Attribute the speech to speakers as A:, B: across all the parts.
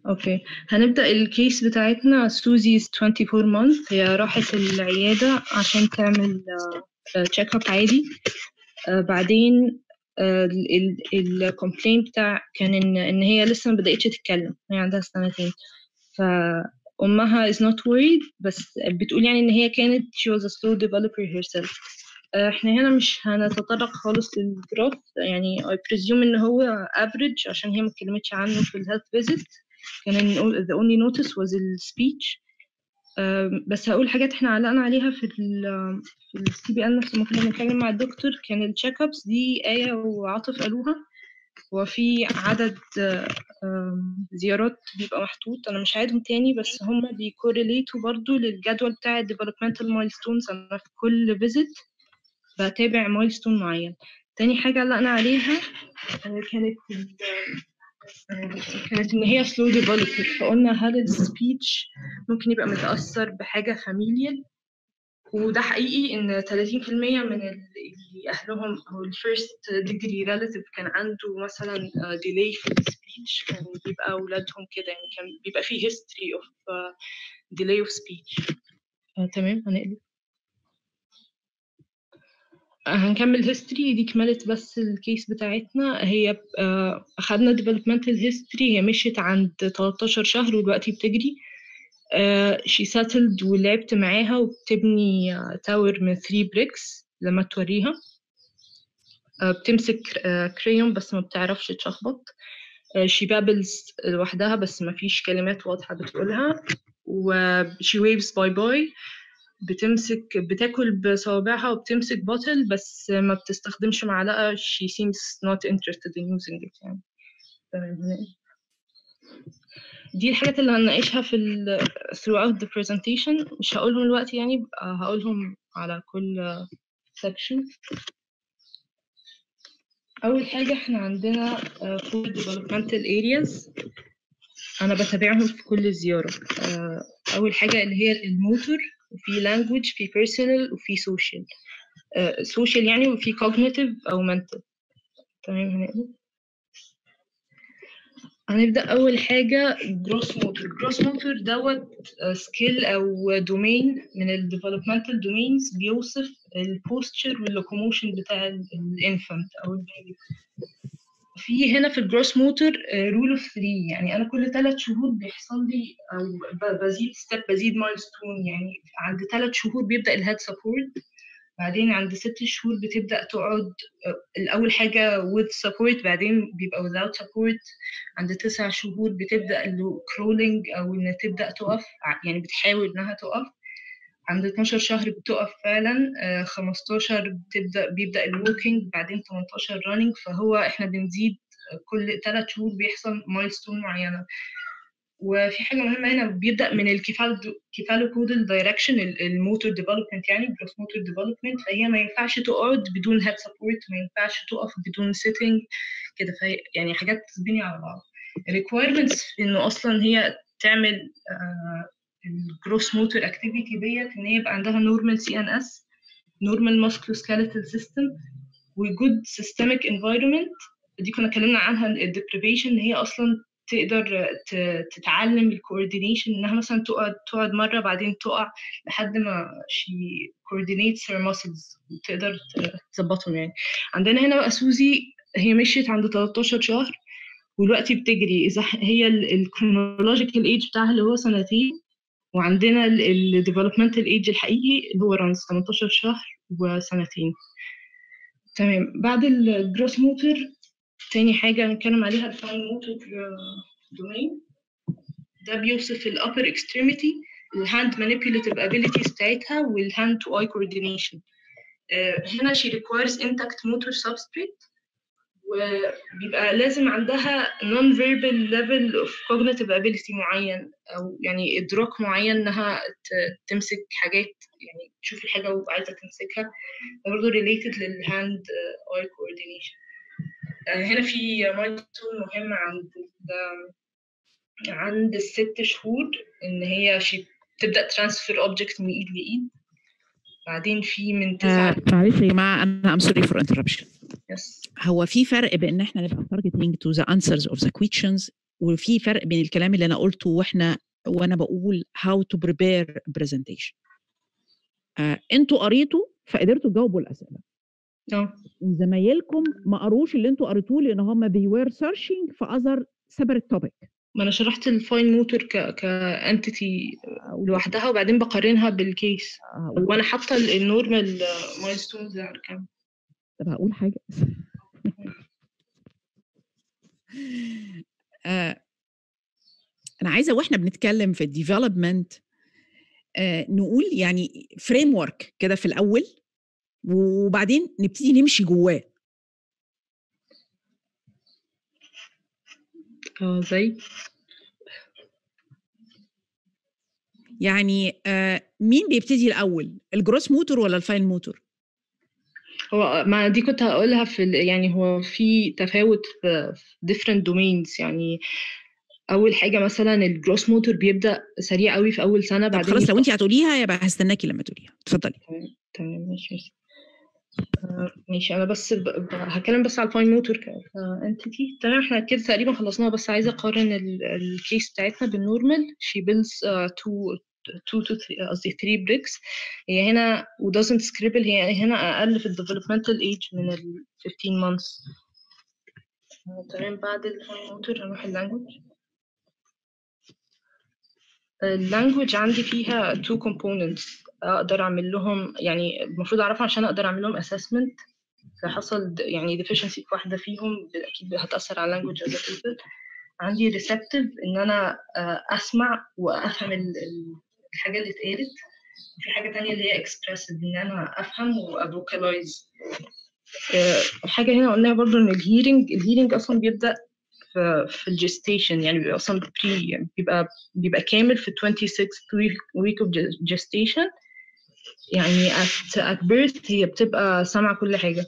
A: اوكي هنبدأ الكيس بتاعتنا سوزي 24 month هي راحت العيادة عشان تعمل تشيك اب عادي آه، بعدين الكومبلين بتاع كان ان ان هي لسه ما بدأتش تتكلم هي عندها سنتين فأمها is not worried بس بتقول يعني ان هي كانت she was a slow developer herself آه، احنا هنا مش هنتطرق خالص للجروث يعني I presume ان هو average عشان هي ما اتكلمتش عنه في الهيلث فيزيت كان ال- the only notice was ال speech آم، بس هقول حاجات احنا علقنا عليها في ال في السي بي ان نفس ما كنا بنتكلم مع الدكتور كان التشيك ابس دي آية وعاطف قالوها وفي عدد آه، آم، زيارات بيبقى محطوط انا مش هعيدهم تاني بس هم بيكوريليتوا برضو للجدول بتاع الديفلوبمنتال مايلستونز انا في كل فيزيت بتابع مايلستون معين تاني حاجة علقنا عليها آه، كانت ال- آه، كانت إن هي slow developer فقلنا هل السبيتش ممكن يبقى متأثر بحاجة فاميليال وده حقيقي إن 30% من ال- اللي أهلهم أو الفيرست ديجري ريلاتيف كان عنده مثلا ديلي في السبيتش كان بيبقى أولادهم كده يعني كان بيبقى فيه history of uh, delay of speech آه، تمام هنقلب هنكمل هيستوري دي كملت بس الكيس بتاعتنا هي آه، أخدنا developmental history هي مشيت عند 13 شهر ودلوقتي بتجري آه، she settled ولعبت معاها وبتبني تاور من 3 bricks لما توريها آه، بتمسك كريون بس ما بتعرفش تشخبط آه، she babbles لوحدها بس ما فيش كلمات واضحة بتقولها و she waves bye bye بتمسك بتاكل بصوابعها وبتمسك بوتل بس ما بتستخدمش معلقة she seems not interested in using it يعني تمام هنا. دي الحاجات اللي هنناقشها في ال throughout the presentation مش هقولهم دلوقتي يعني بقى هقولهم على كل section أول حاجة احنا عندنا uh, four developmental areas أنا بتابعهم في كل زيارة uh, أول حاجة اللي هي الموتور وفي language في personal وفي social uh, social يعني وفي cognitive أو mental تمام هنا هنبدأ أول حاجة gross motor gross motor دوت سكيل أو دومين من ال developmental domains بيوصف ال posture وال locomotion بتاع ال infant أو البيبي في هنا في الجروس موتور رول اوف 3 يعني انا كل ثلاث شهور بيحصل لي او ب- بزيد ستيب بزيد مايلستون يعني عند ثلاث شهور بيبدا الهيد سبورت بعدين عند ست شهور بتبدا تقعد آه، الاول حاجه with support بعدين بيبقى without support عند تسع شهور بتبدا له crawling او ان تبدا تقف ع- يعني بتحاول انها تقف عند 12 شهر بتقف فعلا آه، 15 بتبدا بيبدا الووكينج بعدين 18 رانينج فهو احنا بنزيد آه، كل ثلاث شهور بيحصل مايلستون معينه وفي حاجه مهمه هنا بيبدا من الكيفالوكودال دايركشن الموتور ديفلوبمنت يعني جروس موتور ديفلوبمنت فهي ما ينفعش تقعد بدون هيد سبورت ما ينفعش تقف بدون سيتنج كده فهي يعني حاجات بتتبني على بعض الريكويرمنتس انه اصلا هي تعمل الجروس موتور اكتيفيتي ديت ان هي يبقى عندها نورمال سي ان اس نورمال ماسكلوسكيلتال سيستم وجود سيستميك انفايرمنت دي كنا اتكلمنا عنها الديبريفيشن ان هي اصلا تقدر ت- تتعلم الكوردينيشن انها مثلا تقعد تقعد مره بعدين تقع لحد ما she coordinates her muscles تقدر ت- تظبطهم يعني عندنا هنا بقى سوزي هي مشيت عند 13 شهر ودلوقتي بتجري اذا ح- هي الكرونولوجيكال ايج بتاعها اللي هو سنتين وعندنا الديفلوبمنتال ايج الحقيقي اللي هو رانز 18 شهر وسنتين تمام بعد الجروس موتور تاني حاجة هنتكلم عليها الفاين موتور دومين ده بيوصف ال upper extremity الهاند manipulative abilities بتاعتها والهاند to eye coordination آه، هنا she requires intact motor substrate وبيبقى لازم عندها non-verbal level of cognitive ability معين أو يعني إدراك معين إنها ت- تمسك حاجات يعني تشوف الحاجة وعايزة تمسكها ده برضه related للهاند eye coordination آه، هنا في مايلستون مهم عند ال- عند الست شهور إن هي شي تبدأ ترانسفير object من إيد لإيد بعدين في من تسعة
B: آه، معلش يا جماعه انا ام سوري فور انتربشن
A: يس
B: هو في فرق بين ان احنا نبقى targeting to the answers of the questions وفي فرق بين الكلام اللي انا قلته واحنا وانا بقول how to prepare presentation آه انتوا قريتوا فقدرتوا تجاوبوا الاسئله
A: اه
B: زمايلكم ما قروش اللي انتوا قريتوه لان هم they were searching for other separate topic
A: ما انا شرحت الفاين موتور ك كانتيتي لوحدها وبعدين بقارنها بالكيس
B: آه،
A: وانا حاطه النورمال مايلستونز على كام
B: طب هقول حاجه آه، انا عايزه واحنا بنتكلم في الديفلوبمنت نقول يعني فريم ورك كده في الاول وبعدين نبتدي نمشي جواه
A: اه زي
B: يعني آه، مين بيبتدي الاول الجروس موتور ولا الفاين موتور
A: هو ما دي كنت هقولها في ال- يعني هو في تفاوت في في different domains يعني اول حاجه مثلا الجروس موتور بيبدا سريع قوي في اول سنه
B: طب
A: بعدين
B: خلاص لو
A: يبقى-
B: انت هتقوليها يبقى هستناكي لما تقوليها اتفضلي
A: تمام ماشي ماشي آه، ماشي انا بس ب... ب... هتكلم بس على الفاين موتور كانتيتي تمام احنا كده تقريبا خلصناها بس عايزه اقارن ال- الكيس بتاعتنا بالنورمال she builds uh, two two to three قصدي three bricks هي هنا و doesn't scribble هي هنا اقل في ال developmental age من ال 15 months آه، تمام بعد الفاين موتور هنروح اللانجوج اللانجوج عندي فيها two components اقدر اعمل لهم يعني المفروض اعرفها عشان اقدر اعمل لهم assessment لو حصل د- يعني deficiency في واحدة فيهم ب- اكيد هتأثر على language as a whole عندي receptive ان انا آه، اسمع وافهم ال- ال- الحاجة اللي اتقالت وفي حاجة تانية اللي هي expressive ان انا افهم وابوكالايز حاجة هنا قلناها برضو ان الهيرنج الهيرنج اصلا بيبدأ في في الجستيشن يعني بيبقى اصلا بري يعني بيبقى بيبقى كامل في 26 week, week of gestation يعني at, at birth هي بتبقى سامعة كل حاجة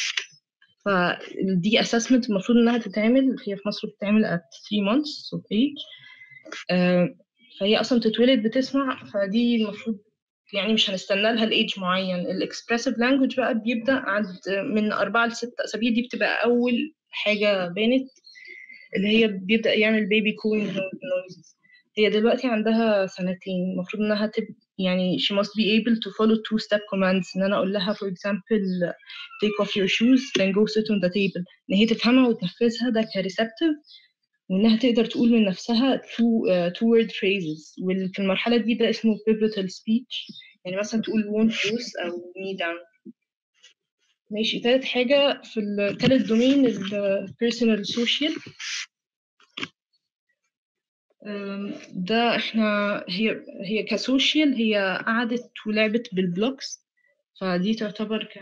A: فدي assessment المفروض إنها تتعمل هي في مصر بتتعمل at 3 months of age آه، فهي أصلا بتتولد بتسمع فدي المفروض يعني مش هنستنى لها الايدج معين الاكسبرسيف لانجوج بقى بيبدا عند من أربعة لست أسابيع دي بتبقى أول حاجة بانت اللي هي بيبدأ يعمل بيبي كولينج نويز هي دلوقتي عندها سنتين المفروض إنها تب يعني she must be able to follow two step commands إن أنا أقول لها for example take off your shoes then go sit on the table إن هي تفهمها وتنفذها ده كريسبتيف وإنها تقدر تقول من نفسها two, uh, two word phrases وفي المرحلة دي ده اسمه pivotal speech يعني مثلا تقول won't use أو me down ماشي تالت حاجة في التالت دومين ال personal social أم، ده احنا هي هي كسوشيال هي قعدت ولعبت بالبلوكس فدي تعتبر ك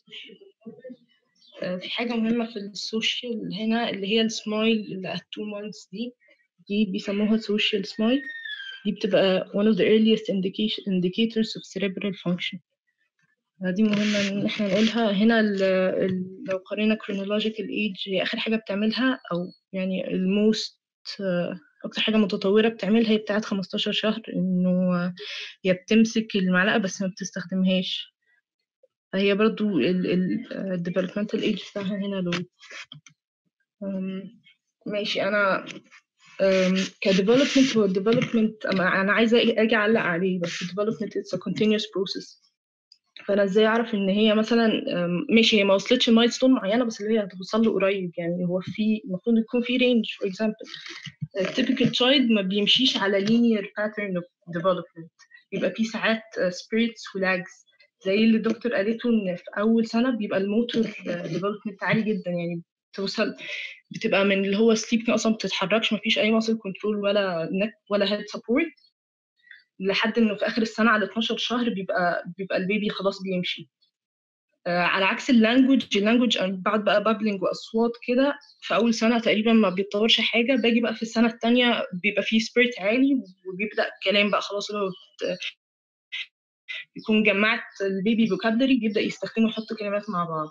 A: أه، في حاجة مهمة في السوشيال هنا اللي هي السمايل اللي at two months دي دي بيسموها social smile دي بتبقى one of the earliest indication indicators of cerebral function دي مهمة إن إحنا نقولها هنا ال ال لو قرينا chronological age هي آخر حاجة بتعملها أو يعني الموست أكتر حاجة متطورة بتعملها هي بتاعت 15 شهر إنه هي بتمسك المعلقة بس ما بتستخدمهاش فهي برضو ال ال developmental age بتاعها هنا low أم، ماشي أنا كديفلوبمنت هو الديفلوبمنت أنا عايزة أجي أعلق عليه بس development it's a continuous process فانا ازاي اعرف ان هي مثلا أم، ماشي هي ما وصلتش لمايلستون معينه بس اللي هي هتوصل له قريب يعني هو في المفروض يكون في رينج فور اكزامبل typical child ما بيمشيش على linear pattern of development بيبقى في ساعات uh, spirits ولاجز زي اللي الدكتور قالته ان في اول سنه بيبقى الموتور ديفلوبمنت عالي جدا يعني توصل بتبقى من اللي هو sleeping اصلا ما بتتحركش ما فيش اي muscle control ولا neck ولا head support لحد انه في اخر السنه على 12 شهر بيبقى بيبقى البيبي خلاص بيمشي آه على عكس اللانجوج اللانجوج أنا بعد بقى بابلينج واصوات كده في اول سنه تقريبا ما بيتطورش حاجه باجي بقى في السنه الثانيه بيبقى فيه سبيريت عالي وبيبدا كلام بقى خلاص اللي هو بت- يكون جمعت البيبي فوكابلري بيبدا يستخدمه يحط كلمات مع بعض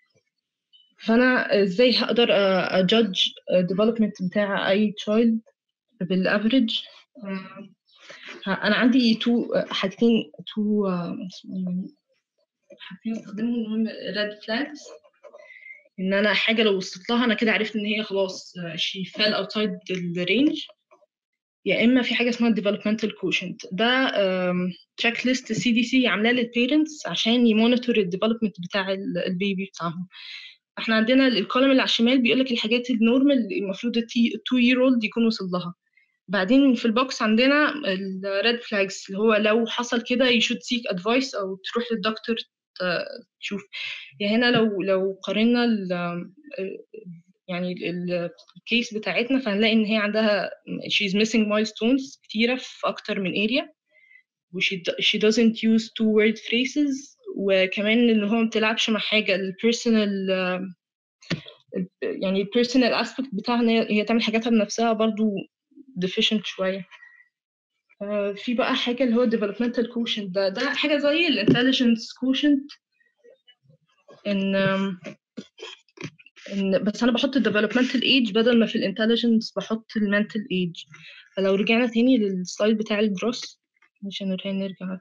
A: فانا ازاي هقدر اجادج ديفلوبمنت بتاع اي تشايلد بالافريج انا عندي تو حاجتين تو حاجتين استخدمهم المهم ريد فلاجز ان انا حاجه لو وصلت لها انا كده عرفت ان هي خلاص شي فال اوتسايد الرينج يا اما في حاجه اسمها developmental quotient ده تشيك ليست سي دي سي عاملاه للبيرنتس عشان يمونيتور الديفلوبمنت بتاع البيبي بتاعهم احنا عندنا الكولوم اللي على الشمال بيقول لك الحاجات النورمال المفروض التو يير اولد يكون وصل لها بعدين في البوكس عندنا الريد فلاجز اللي هو لو حصل كده you should seek advice او تروح للدكتور تشوف يعني هنا لو لو قارنا ال يعني الكيس بتاعتنا فهنلاقي ان هي عندها she's missing milestones كتيرة في أكتر من area و she, she doesn't use two word phrases وكمان ان هو ما بتلعبش مع حاجة البيرسونال يعني البيرسونال اسبكت بتاعها ان هي تعمل حاجاتها بنفسها برضو deficient شوية في بقى حاجة اللي هو developmental quotient ده ده حاجة زي ال intelligence quotient إن إن بس أنا بحط ال developmental age بدل ما في ال intelligence بحط ال mental age فلو رجعنا تاني للسلايد بتاع الجروس عشان نرجع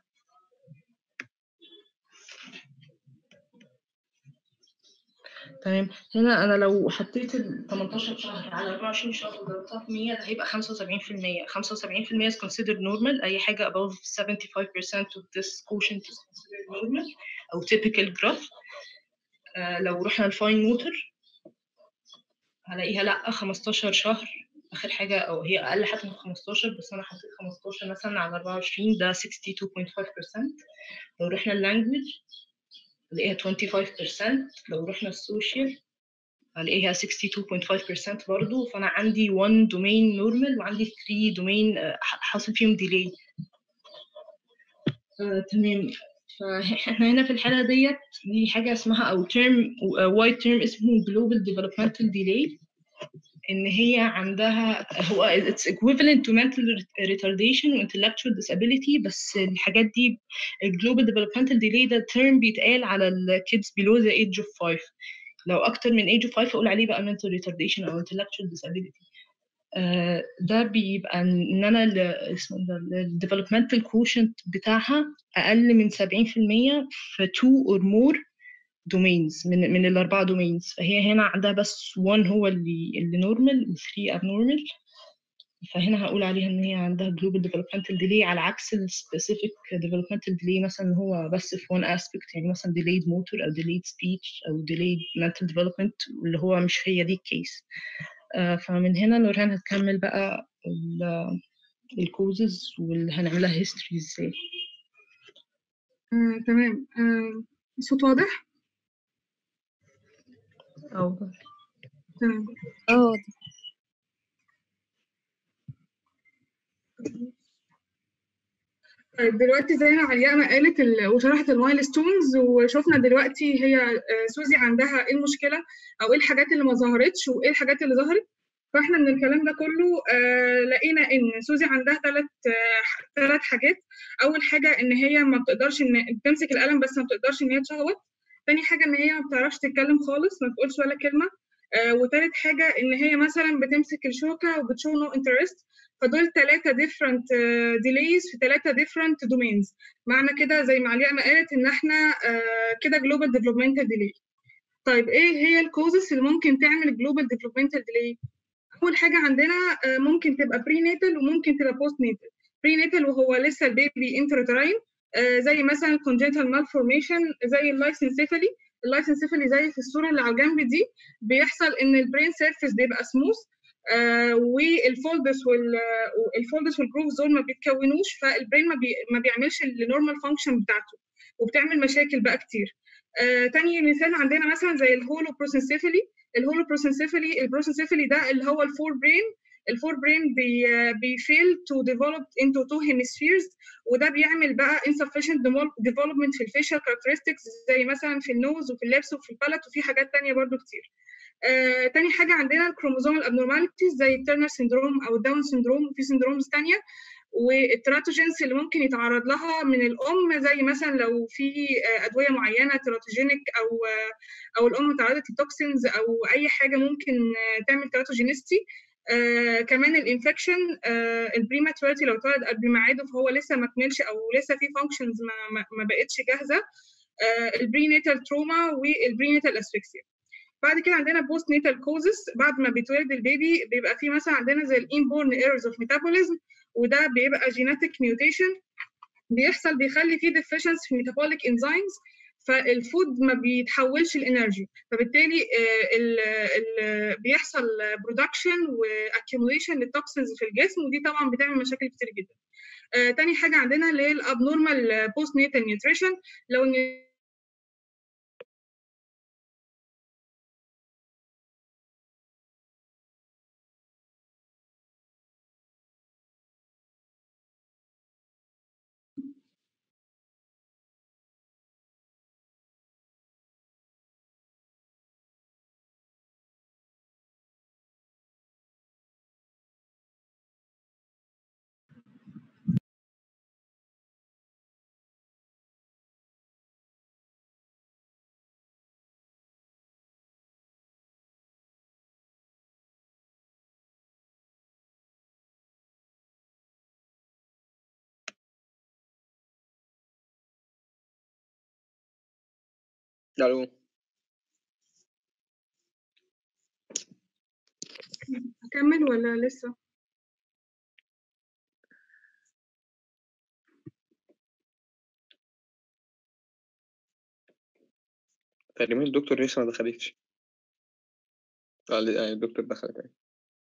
A: تمام هنا انا لو حطيت ال 18 شهر على 24 شهر وضربتها في 100 ده هيبقى 75% 75% is considered normal اي حاجه above 75% of this quotient is considered normal او typical growth آه لو رحنا الفاين موتور هلاقيها لا 15 شهر اخر حاجه او هي اقل حتى من 15 بس انا حطيت 15 مثلا على 24 ده 62.5% لو رحنا اللانجوج هلاقيها 25% لو رحنا السوشيال هلاقيها 62.5% برضو فأنا عندي 1 دومين نورمال وعندي 3 دومين حاصل فيهم ديلي تمام فاحنا هنا في الحالة ديت دي حاجة اسمها أو ترم وايد ترم اسمه Global Developmental Delay إن هي عندها هو it's equivalent to mental retardation و intellectual disability بس الحاجات دي global developmental delay ده term بيتقال على ال kids below the age of 5 لو أكتر من age of 5 أقول عليه بقى mental retardation أو intellectual disability uh, ده بيبقى إن أنا ال اسمه ده ال developmental quotient بتاعها أقل من 70% في 2 or more دومينز من من الاربعه دومينز فهي هنا عندها بس 1 هو اللي اللي نورمال و3 ابنورمال فهنا هقول عليها ان هي عندها جلوبال ديفلوبمنتال ديلي على عكس السبيسيفيك ديفلوبمنتال ديلي مثلا هو بس في وان اسبكت يعني مثلا delayed موتور او delayed speech او delayed mental development اللي هو مش هي دي الكيس فمن هنا نورهان هتكمل بقى الكوزز واللي هنعملها هيستوري ازاي
C: آه، تمام آه، الصوت واضح؟
A: أو
C: تمام
D: اه
C: طيب دلوقتي زي ما علياء ما قالت ال- وشرحت المايلستونز وشفنا دلوقتي هي آه، سوزي عندها ايه المشكله او ايه الحاجات اللي ما ظهرتش وايه الحاجات اللي ظهرت فاحنا من الكلام ده كله آه لقينا ان سوزي عندها ثلاث ثلاث حاجات اول حاجه ان هي ما بتقدرش ان تمسك القلم بس ما بتقدرش ان هي تشخبط تاني حاجه ان هي ما بتعرفش تتكلم خالص ما بتقولش ولا كلمه آه وتالت حاجه ان هي مثلا بتمسك الشوكه وبتشو نو انترست فدول ثلاثه ديفرنت ديليز في ثلاثه ديفرنت دومينز معنى كده زي ما علياء ما قالت ان احنا آه كده جلوبال ديفلوبمنتال ديلي طيب ايه هي الكوزز اللي ممكن تعمل جلوبال ديفلوبمنتال ديلي اول حاجه عندنا آه، ممكن تبقى بري ناتال وممكن تبقى بوست ناتال بري ناتال وهو لسه البيبي انتراتراين زي مثلا congenital malformation زي اللايسنسيفالي اللايسنسيفالي زي في الصوره اللي على الجنب دي بيحصل ان البرين سيرفيس بيبقى سموث والفولدس والفولدس والجروفز دول ما بيتكونوش فالبرين ما, بي ما بيعملش النورمال فانكشن بتاعته وبتعمل مشاكل بقى كتير آه، تاني مثال عندنا مثلا زي الهولو بروسنسيفالي الهولو بروسنسيفالي البروسنسيفالي ده اللي هو الفور برين الفور برين بي بيفيل تو ديفلوب انتو تو هيمسفيرز وده بيعمل بقى insufficient development في الفيشال كاركترستكس زي مثلا في النوز وفي اللبس وفي البالت وفي حاجات تانية برضو كتير آه، تاني حاجة عندنا الكروموزوم الابنورماليتيز زي الترنر سيندروم او الداون سيندروم وفي سيندرومز تانية والتراتوجينز اللي ممكن يتعرض لها من الام زي مثلا لو في آه، ادويه معينه تراتوجينيك او آه، او الام تعرضت لتوكسينز او اي حاجه ممكن آه، تعمل تراتوجينيستي آه كمان الانفكشن آه البريماتوريتي لو اتولد قبل ميعاده فهو لسه ما كملش او لسه في فانكشنز ما, ما, ما بقتش جاهزه آه البرينيتال تروما والبرينيتال اسفكسيا بعد كده عندنا بوست نيتال كوزز بعد ما بيتولد البيبي بيبقى في مثلا عندنا زي الانبورن ايرورز اوف ميتابوليزم وده بيبقى جيناتيك ميوتيشن بيحصل بيخلي فيه deficiency في metabolic enzymes فالفود ما بيتحولش لانرجي فبالتالي ال ال بيحصل برودكشن واكيوميليشن للتوكسينز في الجسم ودي طبعا بتعمل مشاكل كتير جدا آه، تاني حاجه عندنا اللي هي الابنورمال بوست نيتال نيوتريشن لو
D: الو
C: اكمل ولا لسه
D: تقريبا الدكتور لسه ما دخلتش اه ل- آه، الدكتور دخلت يعني.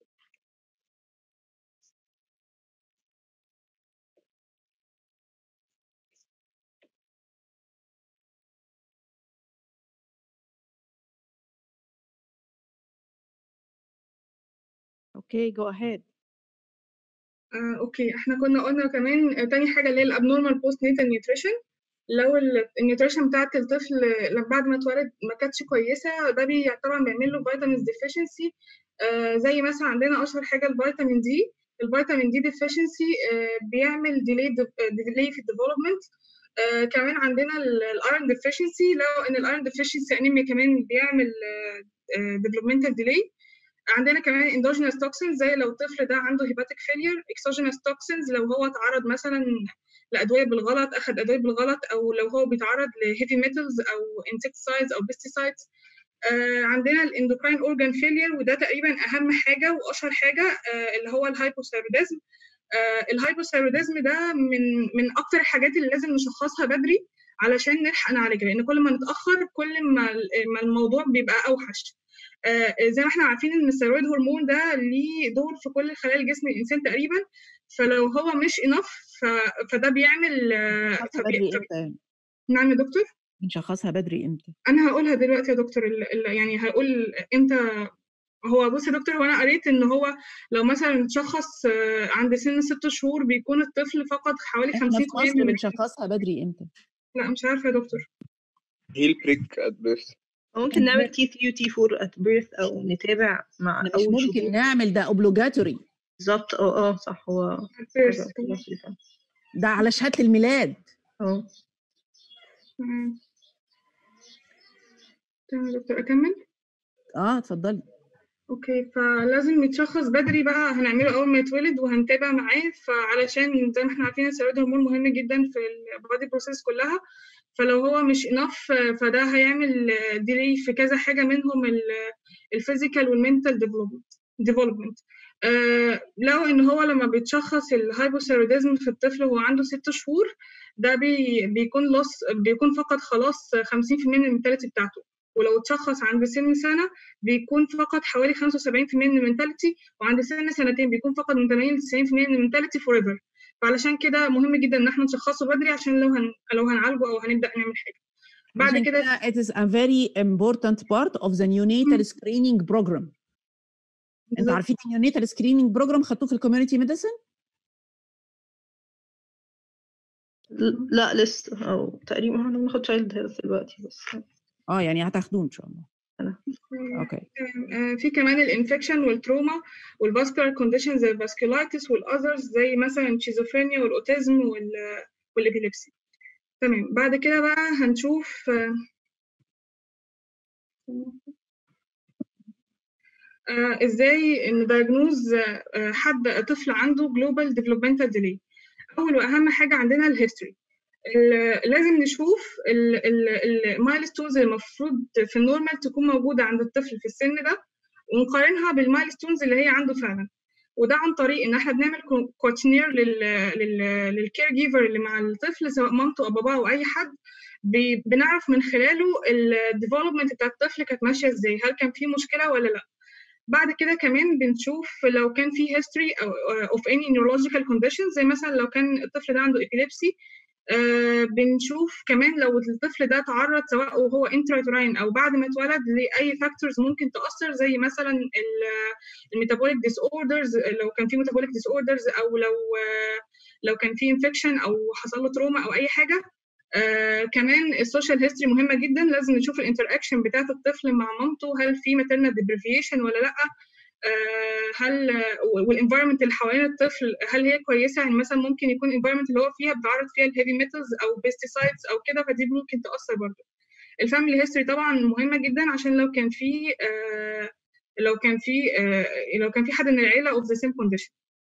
B: اوكي جو اهيد
C: آه، اوكي احنا كنا قلنا كمان آه، تاني حاجه اللي هي الابنورمال بوست نيتال نيوتريشن لو ال- النيوتريشن بتاعت الطفل لما بعد ما اتولد ما كانتش كويسه ده بي طبعا بيعمل له فيتامينز ديفيشنسي زي مثلا عندنا اشهر حاجه الفيتامين دي الفيتامين دي ديفيشنسي بيعمل ديلي ديلي في الديفلوبمنت كمان عندنا الايرون ديفيشنسي لو ان الايرون ديفيشنسي انيميا كمان بيعمل ديفلوبمنتال ديلي عندنا كمان اندوجينوس توكسينز زي لو الطفل ده عنده هيباتيك فيلير اكسوجينوس توكسينز لو هو اتعرض مثلا لادويه بالغلط اخذ ادويه بالغلط او لو هو بيتعرض لهيفي ميتالز او انسكتسايدز او بيستيسايدز آه عندنا الاندوكراين اورجان فيلير وده تقريبا اهم حاجه واشهر حاجه آه اللي هو الهايبوثايروديزم آه الهايبوثايروديزم ده من من اكتر الحاجات اللي لازم نشخصها بدري علشان نلحق نعالجها لان كل ما نتاخر كل ما ما الموضوع بيبقى اوحش آه زي ما احنا عارفين ان الثيرويد هرمون ده ليه دور في كل خلايا جسم الانسان تقريبا فلو هو مش انف فده بيعمل آه
B: نشخصها بدري امتى
C: نعم يا دكتور
B: نشخصها بدري امتى
C: انا هقولها دلوقتي يا دكتور ال- ال- يعني هقول امتى هو بص يا دكتور هو انا قريت ان هو لو مثلا اتشخص آه، عند سن ست شهور بيكون الطفل فقد حوالي
B: احنا
C: 50%
B: في مصر
C: من
B: بنشخصها بدري امتى
C: لا مش عارفه يا دكتور
D: هيل بريك ات بيرث
A: ممكن نعمل تي 3 وتي 4 at birth او نتابع مع
B: احنا مش
A: اول
B: ممكن
A: شهور
B: نعمل ده اوبلوجاتوري
A: بالظبط اه اه صح هو
C: First.
A: حاجة مصري فعلا.
B: ده على شهاده الميلاد
A: اه
C: تمام تمام يا دكتور اكمل
B: اه اتفضلي
C: اوكي فلازم يتشخص بدري بقى هنعمله اول ما يتولد وهنتابع معاه فعلشان زي ما احنا عارفين الثيرويد هرمون مهم جدا في البادي بروسيس كلها فلو هو مش انف فده هيعمل ديلي في كذا حاجه منهم الفيزيكال والمنتال ديفلوبمنت آه لو ان هو لما بيتشخص الهايبوثيروديزم في الطفل وهو عنده ست شهور ده بي بيكون لص بيكون فقد خلاص 50% من المنتاليتي بتاعته ولو اتشخص عند سن سنة بيكون فقد حوالي 75% من المنتاليتي وعند سن سنتين بيكون فقد من 80 ل 90% من المنتاليتي فور ايفر فعلشان كده مهم جدا ان احنا نشخصه بدري عشان لو هن... لو هنعالجه او هنبدا نعمل حاجه بعد
B: عشان
C: كده
B: كده it is a very important part of the neonatal screening program انتوا
C: بالظبط.
B: عارفين النيونيتال سكريننج بروجرام خدتوه في الكوميونتي ميديسن
A: لا لسه او تقريبا انا بناخد تشايلد هيلث دلوقتي بس
B: اه يعني هتاخدوه ان شاء الله
A: أنا.
B: اوكي
C: آه، في كمان الانفكشن والتروما والفاسكولار كونديشن زي الفاسكولايتس والاذرز زي مثلا الشيزوفرينيا والاوتيزم وال- والابيليبسي تمام بعد كده بقى هنشوف آه، آه، ازاي ندايجنوز حد طفل عنده جلوبال ديفلوبمنتال ديلي اول واهم حاجه عندنا الهيستوري ال- لازم نشوف المايلستونز المفروض في النورمال تكون موجودة عند الطفل في السن ده ونقارنها بالمايلستونز اللي هي عنده فعلا وده عن طريق ان احنا بنعمل كوتشنير للكير جيفر اللي مع الطفل سواء مامته او باباه او اي حد بي- بنعرف من خلاله الديفلوبمنت بتاع الطفل كانت ماشيه ازاي هل كان في مشكله ولا لا بعد كده كمان بنشوف لو كان في history او of any neurological conditions زي مثلا لو كان الطفل ده عنده epilepsy آه بنشوف كمان لو الطفل ده تعرض سواء وهو intrauterine او بعد ما اتولد لاي فاكتورز ممكن تاثر زي مثلا الميتابوليك ديس اوردرز لو كان في ميتابوليك ديس اوردرز او لو آه لو كان في انفكشن او حصل له تروما او اي حاجه آه كمان السوشيال هيستوري مهمه جدا لازم نشوف الانتر اكشن بتاعت الطفل مع مامته هل في ماتيرنال ديبريفيشن ولا لا آه هل والانفايرمنت اللي حوالين الطفل هل هي كويسه يعني مثلا ممكن يكون الانفايرمنت اللي هو فيها بتعرض فيها الهيفي ميتالز او بيستيسايدز او كده فدي ممكن تاثر برضه الفاميلي هيستوري طبعا مهمه جدا عشان لو كان في آه لو كان في آه لو كان في حد من العيله اوف ذا سيم كونديشن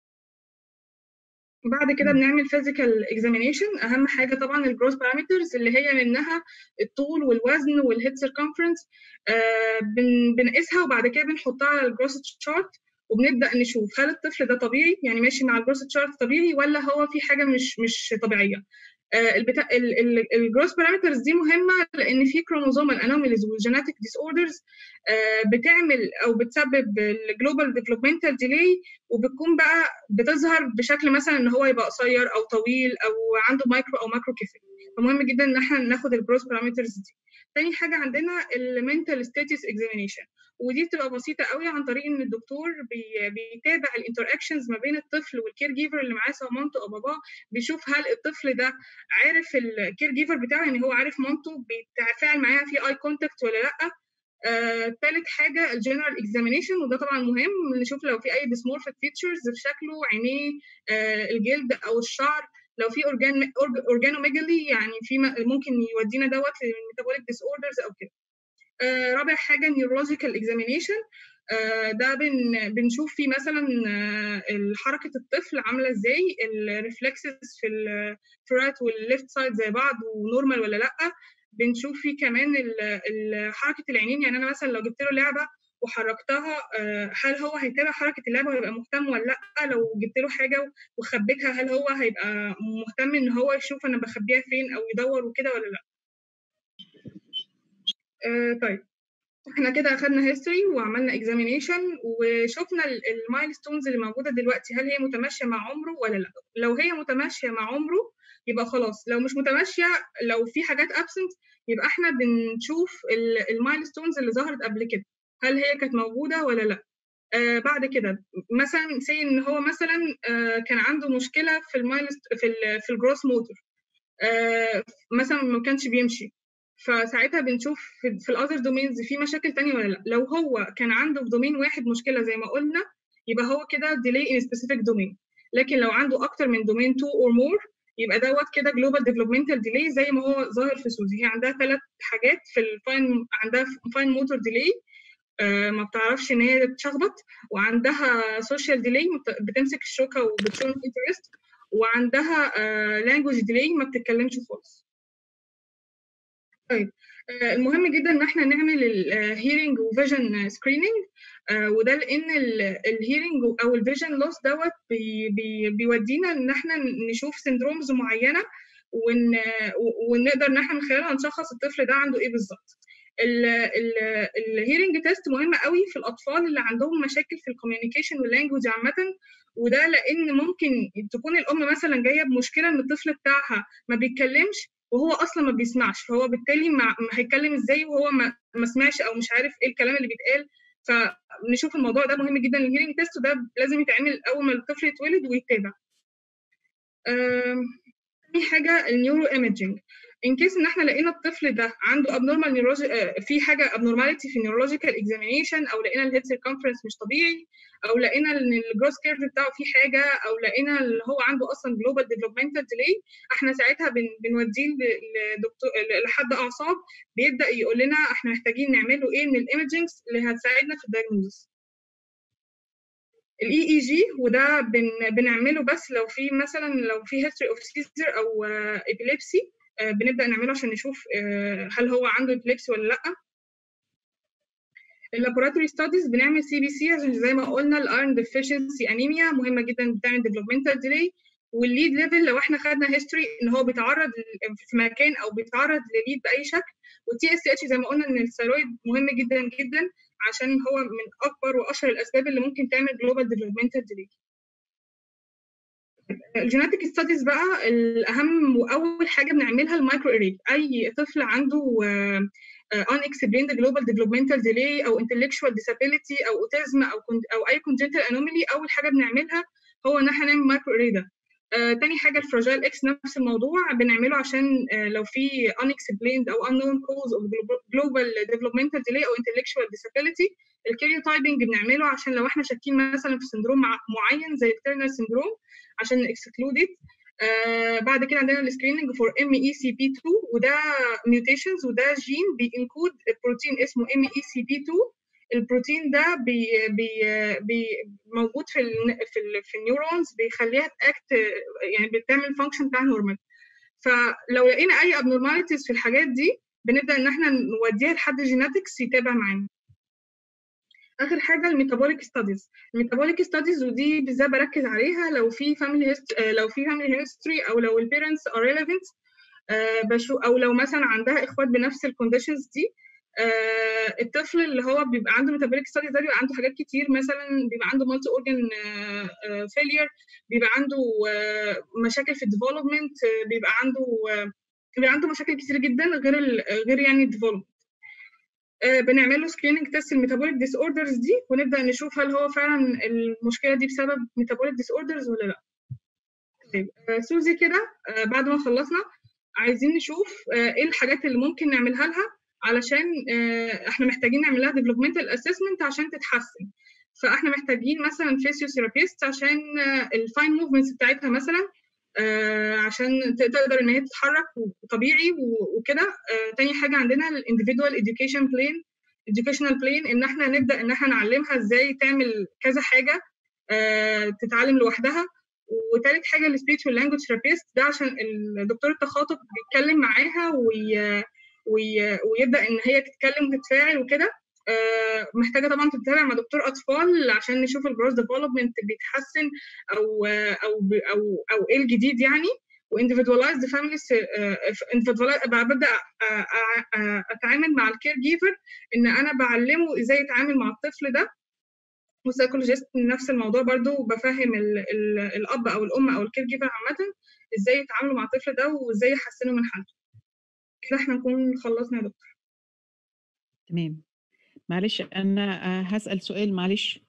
C: بعد كده بنعمل فيزيكال اكزامينيشن اهم حاجه طبعا الجروس بارامترز اللي هي منها الطول والوزن والهيد سيركمفرنس آه بن بنقيسها وبعد كده بنحطها على الجروس تشارت وبنبدا نشوف هل الطفل ده طبيعي يعني ماشي مع الجروس تشارت طبيعي ولا هو في حاجه مش مش طبيعيه آه البتا... الجروس بارامترز دي مهمه لان في كروموزومال انوميليز والجينيتك ديس اوردرز بتعمل او بتسبب الجلوبال ديفلوبمنتال ديلي وبتكون بقى بتظهر بشكل مثلا ان هو يبقى قصير او طويل او عنده مايكرو او ماكرو كيفل فمهم جدا ان احنا ناخد الجروس بارامترز دي تاني حاجه عندنا المنتال ستاتس اكزامينيشن ودي بتبقى بسيطه قوي عن طريق ان الدكتور بي بيتابع الانتر اكشنز ما بين الطفل والكير جيفر اللي معاه سواء مامته او باباه بيشوف هل الطفل ده عارف الكير جيفر بتاعه يعني هو عارف مامته بيتفاعل معاها في اي كونتاكت ولا لا آه، ثالث حاجه الجنرال اكزامينيشن وده طبعا مهم نشوف لو في اي ديسمورفيك فيتشرز في شكله عينيه آه، الجلد او الشعر لو في اورجان اورجانوميجالي يعني في ممكن يودينا دوت للميتابوليك ديس اوردرز او كده آه، رابع حاجه نيورولوجيكال اكزامينيشن ده بن بنشوف فيه مثلا حركه الطفل عامله ازاي الريفلكسز في الرايت والليفت سايد زي بعض ونورمال ولا لا بنشوف فيه كمان حركه العينين يعني انا مثلا لو جبت له لعبه وحركتها هل هو هيتابع حركه اللعبه ويبقى مهتم ولا لا لو جبت له حاجه وخبيتها هل هو هيبقى مهتم ان هو يشوف انا بخبيها فين او يدور وكده ولا لا آه طيب احنا كده اخدنا هيستوري وعملنا اكزامينيشن وشفنا المايلستونز اللي موجوده دلوقتي هل هي متماشيه مع عمره ولا لا لو هي متماشيه مع عمره يبقى خلاص لو مش متماشيه لو في حاجات ابسنت يبقى احنا بنشوف المايلستونز اللي ظهرت قبل كده هل هي كانت موجوده ولا لا آه بعد كده مثلا سي ان هو مثلا آه كان عنده مشكله في المايلست في ال في الجروس موتور آه مثلا ما كانش بيمشي فساعتها بنشوف في, في الاذر دومينز في مشاكل تانية ولا لا لو هو كان عنده في دومين واحد مشكله زي ما قلنا يبقى هو كده ديلي ان سبيسيفيك دومين لكن لو عنده اكتر من دومين 2 اور مور يبقى دوت كده جلوبال ديفلوبمنتال ديلي زي ما هو ظاهر في سوزي هي عندها ثلاث حاجات في الفاين عندها فاين موتور ديلي آه ما بتعرفش ان هي تشخبط وعندها سوشيال ديلي بتمسك الشوكه وبتشون انترست وعندها لانجوج uh, ديلي ما بتتكلمش خالص طيب uh, المهم جدا ان احنا نعمل الهيرنج وفيجن سكريننج وده لان الهيرنج او الفيجن لوس دوت بي بي بيودينا ان احنا نشوف سندرومز معينه ون ونقدر ان احنا من خلالها نشخص الطفل ده عنده ايه بالظبط الهيرنج تيست مهمه قوي في الاطفال اللي عندهم مشاكل في الكوميونيكيشن واللانجوج عامه وده لان ممكن تكون الام مثلا جايه بمشكله ان الطفل بتاعها ما بيتكلمش وهو اصلا ما بيسمعش فهو بالتالي ما هيتكلم ازاي وهو ما, ما سمعش او مش عارف ايه الكلام اللي بيتقال فنشوف الموضوع ده مهم جدا الهيرنج تيست وده لازم يتعمل اول ما الطفل يتولد ويتابع تاني حاجه النيورو ايمجينج ان كيس ان احنا لقينا الطفل ده عنده ابنورمال نيورولوجي في حاجه ابنورماليتي في النيورولوجيكال اكزامينيشن او لقينا الهيد سيركمفرنس مش طبيعي او لقينا ان الجروس كيرف بتاعه فيه حاجه او لقينا اللي هو عنده اصلا جلوبال ديفلوبمنتال ديلي احنا ساعتها بن بنوديه لدكتور لحد اعصاب بيبدا يقول لنا احنا محتاجين نعمله ايه من الايمجينجز اللي هتساعدنا في الدايجنوزس الاي اي جي وده بن بنعمله بس لو في مثلا لو في هيستوري اوف سيزر او ابيليبسي بنبدا نعمله عشان نشوف آه، هل هو عنده ابيليبسي ولا لا اللابوراتوري ستاديز بنعمل سي بي سي عشان زي ما قلنا الايرون ديفيشنسي انيميا مهمه جدا بتعمل ديفلوبمنتال ديلي والليد ليفل لو احنا خدنا هيستوري ان هو بيتعرض ل- في مكان او بيتعرض لليد باي شكل والتي اس اتش زي ما قلنا ان الثيرويد مهم جدا جدا عشان هو من اكبر واشهر الاسباب اللي ممكن تعمل جلوبال ديفلوبمنتال ديلي الجيناتيك ستاديز بقى الاهم واول حاجه بنعملها المايكرو اري اي طفل عنده unexplained global developmental delay او intellectual disability او autism او con- او اي congenital anomaly اول حاجه بنعملها هو ان احنا نعمل مايكرو اري ده آه، تاني حاجة الفراجايل اكس نفس الموضوع بنعمله عشان آه، لو في unexplained أو unknown cause of global developmental delay أو intellectual disability الكاريوتايبنج بنعمله عشان لو احنا شاكين مثلا في سندروم مع- معين زي التيرنر سندروم عشان exclude it آه بعد كده عندنا السكريننج فور ام اي سي بي 2 وده ميوتيشنز وده جين بينكود بروتين اسمه ام اي سي بي 2 البروتين ده بي بي بي موجود في ال في ال في النيورونز بيخليها تاكت يعني بتعمل فانكشن بتاع نورمال فلو لقينا اي abnormalities في الحاجات دي بنبدا ان احنا نوديها لحد جيناتكس يتابع معانا اخر حاجه الميتابوليك ستاديز الميتابوليك ستاديز ودي بالذات بركز عليها لو في فاميلي لو في فاميلي هيستوري او لو البيرنتس ار ريليفنت بشو او لو مثلا عندها اخوات بنفس الكونديشنز دي آه الطفل اللي هو بيبقى عنده ميتابوليك ستاديز ده بيبقى عنده حاجات كتير مثلا بيبقى عنده مالتي اورجان فيلير بيبقى عنده آه مشاكل في الديفلوبمنت بيبقى عنده آه بيبقى عنده مشاكل كتير جدا غير ال غير يعني الديفلوبمنت بنعمل له سكريننج تيست الميتابوليك ديس اوردرز دي ونبدا نشوف هل هو فعلا المشكله دي بسبب ميتابوليك ديس اوردرز ولا لا طيب سوزي كده بعد ما خلصنا عايزين نشوف ايه الحاجات اللي ممكن نعملها لها علشان احنا محتاجين نعمل لها ديفلوبمنتال اسسمنت عشان تتحسن فاحنا محتاجين مثلا فيسيوثيرابيست عشان الفاين موفمنتس بتاعتها مثلا آه عشان تقدر ان هي تتحرك طبيعي وكده آه تاني حاجه عندنا الانديفيدوال education بلين educational بلين ان احنا نبدا ان احنا نعلمها ازاي تعمل كذا حاجه آه تتعلم لوحدها وتالت حاجه السبيتش واللانجوج ثيرابيست ده عشان الدكتور التخاطب بيتكلم معاها وي وي ويبدا ان هي تتكلم وتتفاعل وكده محتاجه طبعا تتابع مع دكتور اطفال عشان نشوف الجروث ديفلوبمنت بيتحسن او او او او ايه الجديد يعني واندفيدواليزد فاميليز ببدا اتعامل مع الكير جيفر ان انا بعلمه ازاي يتعامل مع الطفل ده وسايكولوجيست نفس الموضوع برضو بفهم ال ال الاب او الام او الكير جيفر عامه ازاي يتعاملوا مع الطفل ده وازاي يحسنوا من حالته كده احنا نكون خلصنا يا دكتور
B: تمام معلش انا هسال سؤال معلش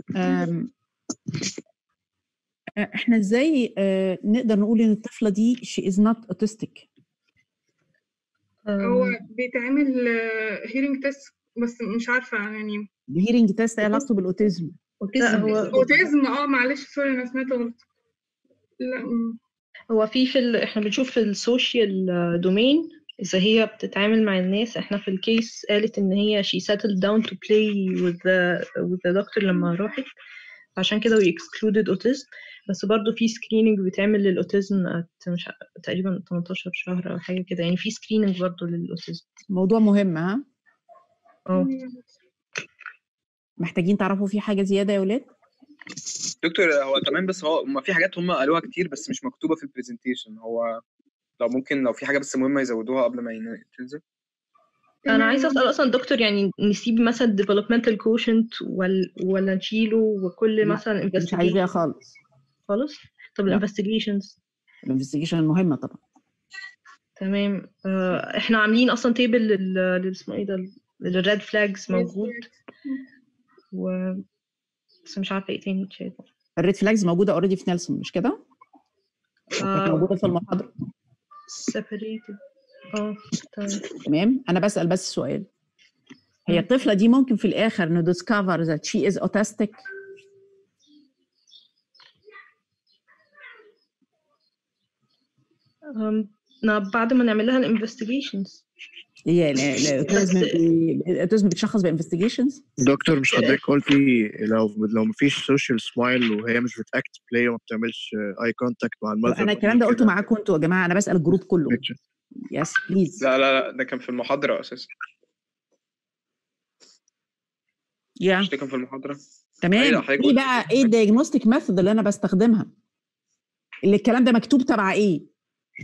B: احنا ازاي نقدر نقول ان الطفله دي she is not autistic
C: هو بيتعمل هيرنج تيست بس مش عارفه يعني
B: الهيرنج تيست علاقته بالاوتيزم
A: لا هو
C: اوتيزم اه معلش سوري انا سمعت غلط لا
A: هو في في ال... احنا بنشوف في السوشيال دومين إذا هي بتتعامل مع الناس احنا في الكيس قالت إن هي she settled down to play with the, with the doctor لما راحت عشان كده we excluded autism بس برضه في سكريننج بيتعمل للأوتيزم مش تقريبا 18 شهر أو حاجة كده يعني في سكريننج برضه للأوتيزم
B: موضوع مهم ها؟
A: اه
B: محتاجين تعرفوا في حاجة زيادة يا ولاد؟
D: دكتور هو تمام بس هو ما في حاجات هم قالوها كتير بس مش مكتوبة في البرزنتيشن هو لو ممكن لو في حاجه بس مهمه يزودوها قبل ما تنزل
A: انا عايزه اسال اصلا دكتور يعني نسيب مثلا developmental quotient ولا ولا نشيله وكل مثلا
B: مش عايزاها خالص
A: خالص طب الانفستيجيشنز
B: الانفستيجيشن مهمه طبعا
A: تمام آه احنا عاملين اصلا تيبل لل اسمه ايه ده للريد فلاجز موجود و بس مش عارفه ايه تاني تشيل
B: الريد فلاجز موجوده اوريدي في نيلسون مش كده؟ آه موجوده في المحاضره
A: separated اه
B: تمام انا بسال بس سؤال هي الطفله دي ممكن في الاخر ندسكفر that she is autistic
A: um, بعد ما نعمل لها الانفستيجيشنز
B: هي ال- ال- الاوتيزم بي- الاوتيزم بيتشخص بانفستيجيشنز
E: دكتور مش حضرتك قلتي لو لو مفيش سوشيال سمايل وهي مش بتاكت بلاي وما بتعملش اي كونتاكت مع المذر
B: انا الكلام ده قلته معاكم انتوا يا جماعه انا بسال الجروب كله يس بليز
D: لا لا لا ده كان في المحاضرة أساسا
B: يا
D: مش ده كان في المحاضرة
B: تمام
D: أيوة، حضرتك
B: ايه
D: قلت
B: بقى ايه الديagnostic ميثود اللي انا بستخدمها اللي الكلام ده مكتوب تبع ايه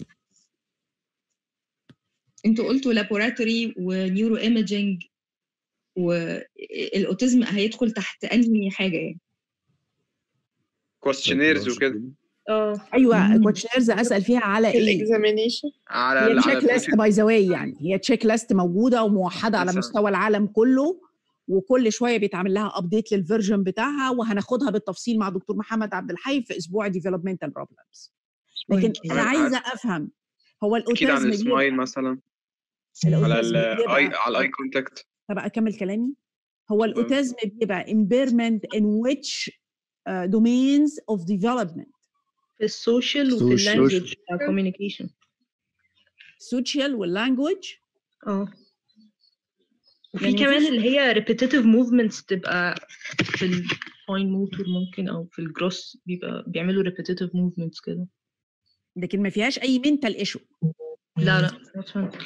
F: انتوا قلتوا لابوراتوري ونيورو ايمجينج والاوتيزم هيدخل تحت انهي حاجه يعني
D: كويستشنيرز وكده
A: اه
B: ايوه كوتشنيرز اسال فيها على ايه
G: الاكزامينيشن
D: على
B: هي
D: على
B: تشيك ليست باي ذا واي يعني هي تشيك ليست موجوده وموحده على
D: مثلاً.
B: مستوى العالم كله وكل شويه بيتعمل لها ابديت للفيرجن بتاعها وهناخدها بالتفصيل مع دكتور محمد عبد الحي في اسبوع ديفلوبمنتال بروبلمز لكن
F: كويس.
B: انا عايزه افهم هو
D: أكيد عن
B: الاوتيزم
D: السمايل مثلا على
B: الأوتيزم
D: الاي
B: بيبقى-
D: على الاي كونتاكت
B: طب اكمل كلامي هو الاوتيزم بيبقى impairment in which uh, domains of development
A: في السوشيال وفي
E: Social.
A: اللانجوج كوميونيكيشن
B: social واللانجوج
A: اه وفي
B: يعني
A: كمان
B: مفيش-
A: اللي هي repetitive movements تبقى في الفاين موتور ممكن او في الجروس بيبقى بيعملوا repetitive movements كده
B: لكن ما فيهاش اي mental issue
A: لا لا not mental.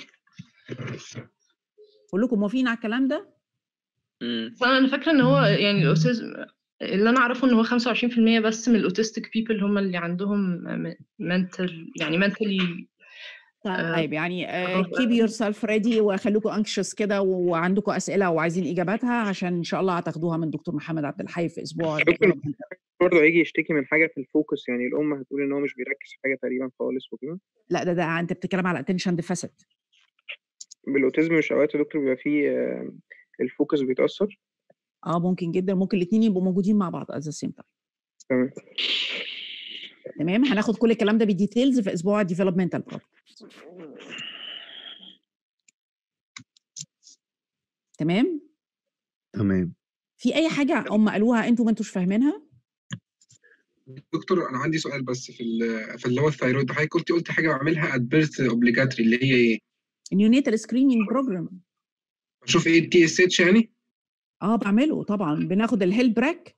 B: كلكم موافقين على الكلام ده
A: بس انا فاكره ان هو يعني الاوتيزم اللي انا اعرفه ان هو 25% بس من الاوتيستيك بيبل هم اللي عندهم mental يعني mentally
B: طيب يعني
A: خلاص بقى.
B: كيب يور سيلف ريدي وخليكم انكشس كده وعندكم اسئله وعايزين اجاباتها عشان ان شاء الله هتاخدوها من دكتور محمد عبد الحي في اسبوع
D: دكتور. برضه هيجي يشتكي من حاجه في الفوكس يعني الام هتقول ان هو مش بيركز في حاجه تقريبا خالص وكده
B: لا ده ده انت بتتكلم على اتنشن ديفيسيت
D: بالاوتيزم مش اوقات يا دكتور بيبقى فيه آه، الفوكس بيتاثر
B: اه ممكن جدا ممكن الاثنين يبقوا موجودين مع بعض at the same time
D: تمام
B: تمام هناخد كل الكلام ده بالديتيلز في اسبوع ديفلوبمنتال بروجرام تمام
E: تمام
B: في اي حاجه هم قالوها انتوا ما انتوش فاهمينها
H: دكتور انا عندي سؤال بس في ال- في اللي هو الثايرويد حضرتك قلتي قلت حاجه بعملها ات بيرث اوبليجاتري اللي هي ايه؟
B: النيونيتال سكريننج بروجرام
H: بشوف ايه التي اس اتش يعني؟
B: اه بعمله طبعا بناخد الهيل براك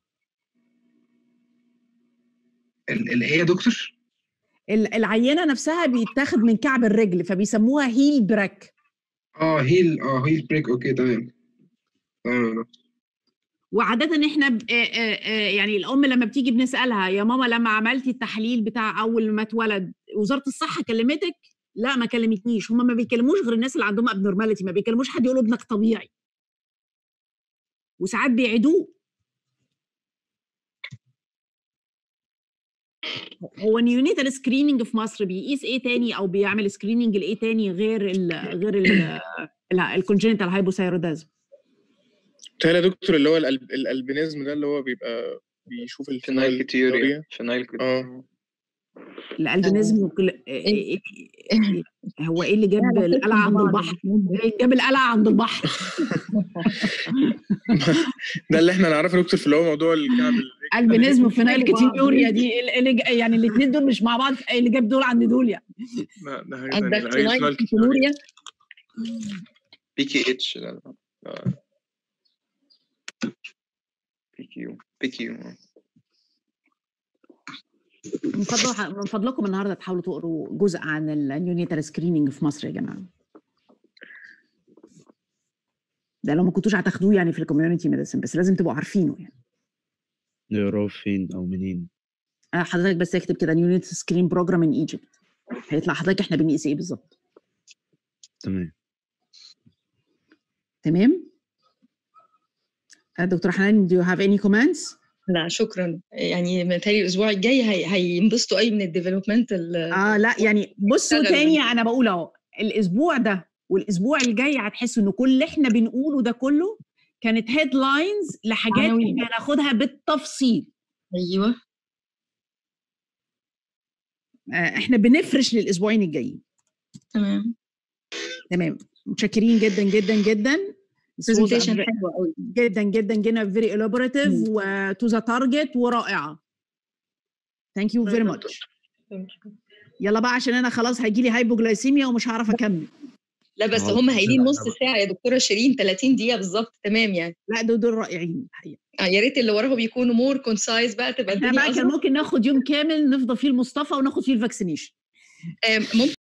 H: ال- ال- ايه يا دكتور؟
B: ال- العينه نفسها بيتاخد من كعب الرجل فبيسموها هيل براك
H: اه هيل اه هيل بريك اوكي تمام تمام
B: وعادة احنا ب... آه آه آه يعني الام لما بتيجي بنسالها يا ماما لما عملتي التحليل بتاع اول ما اتولد وزاره الصحه كلمتك؟ لا ما كلمتنيش هم ما بيكلموش غير الناس اللي عندهم ابنورماليتي ما بيكلموش حد يقول له ابنك طبيعي وساعات بيعيدوه هو نيونيتال سكريننج في مصر بيقيس ايه تاني او بيعمل سكريننج لايه تاني غير ال غير ال الكونجنتال هايبوثايرودازم
I: تهيألي يا دكتور اللي هو الألب... الالبينيزم ده اللي هو بيبقى بيشوف
D: فينايل
I: الفينايل
D: كتيوريا فينايل
I: اه
B: الالبينيزم وكل إيه- إيه- إيه- هو ايه اللي جاب القلعه عند البحر؟ إيه جاب القلعه عند البحر؟
I: ده اللي احنا نعرفه يا دكتور في اللي هو موضوع الكعب
B: البينيزم وفينايل كتيوريا دي ال- اللي ج- يعني الاثنين دول مش مع بعض إيه اللي جاب دول عند دول يعني
I: لا ده حاجه تانية
F: عندك
I: لا، هي
F: فينايل
I: فينايل
F: كيتونوريا
D: بي كي اتش لا لا لا. بي كيو بي كيو
B: من فضل من فضلكم النهارده تحاولوا تقروا جزء عن النيونيتال سكريننج في مصر يا جماعه ده لو ما كنتوش هتاخدوه يعني في الكوميونتي ميديسن بس لازم تبقوا عارفينه يعني
E: نقراه فين او منين
B: آه، حضرتك بس اكتب كده نيونيت سكرين بروجرام ان ايجيبت هيطلع حضرتك احنا بنقيس ايه بالظبط
E: تمام
B: تمام آه، دكتور حنان do you have any comments
F: لا شكرا يعني متهيألي الاسبوع الجاي هي... هينبسطوا قوي من الديفلوبمنت
B: اه لا يعني بصوا
F: اشتغل
B: تاني
F: من-
B: انا بقول اهو الاسبوع ده والاسبوع الجاي هتحسوا ان كل اللي احنا بنقوله ده كله كانت هيدلاينز لحاجات
F: عناوين.
B: احنا هناخدها بالتفصيل
F: ايوه
B: آه، احنا بنفرش للاسبوعين الجايين
F: تمام
B: تمام متشكرين جدا جدا جدا This was a
F: برزنتيشن
B: ve-
F: حلوه قوي
B: جدا جدا جدا فيري elaborative و to the target ورائعه ثانك يو فيري ماتش يلا بقى عشان انا خلاص هيجي لي هايبوجلايسيميا ومش هعرف اكمل
F: لا بس
G: أهو
F: هم هايلين
G: بقى
F: نص ساعه يا دكتوره شيرين 30 دقيقه بالظبط تمام يعني
B: لا دول دول رائعين الحقيقه
F: آه، يا ريت اللي وراهم يكونوا مور كونسايز بقى تبقى
B: احنا
F: الدنيا
B: بقى كان
F: اظرف
B: ممكن ناخد يوم كامل نفضى فيه المصطفى وناخد فيه الفاكسينيشن
F: آم، ممكن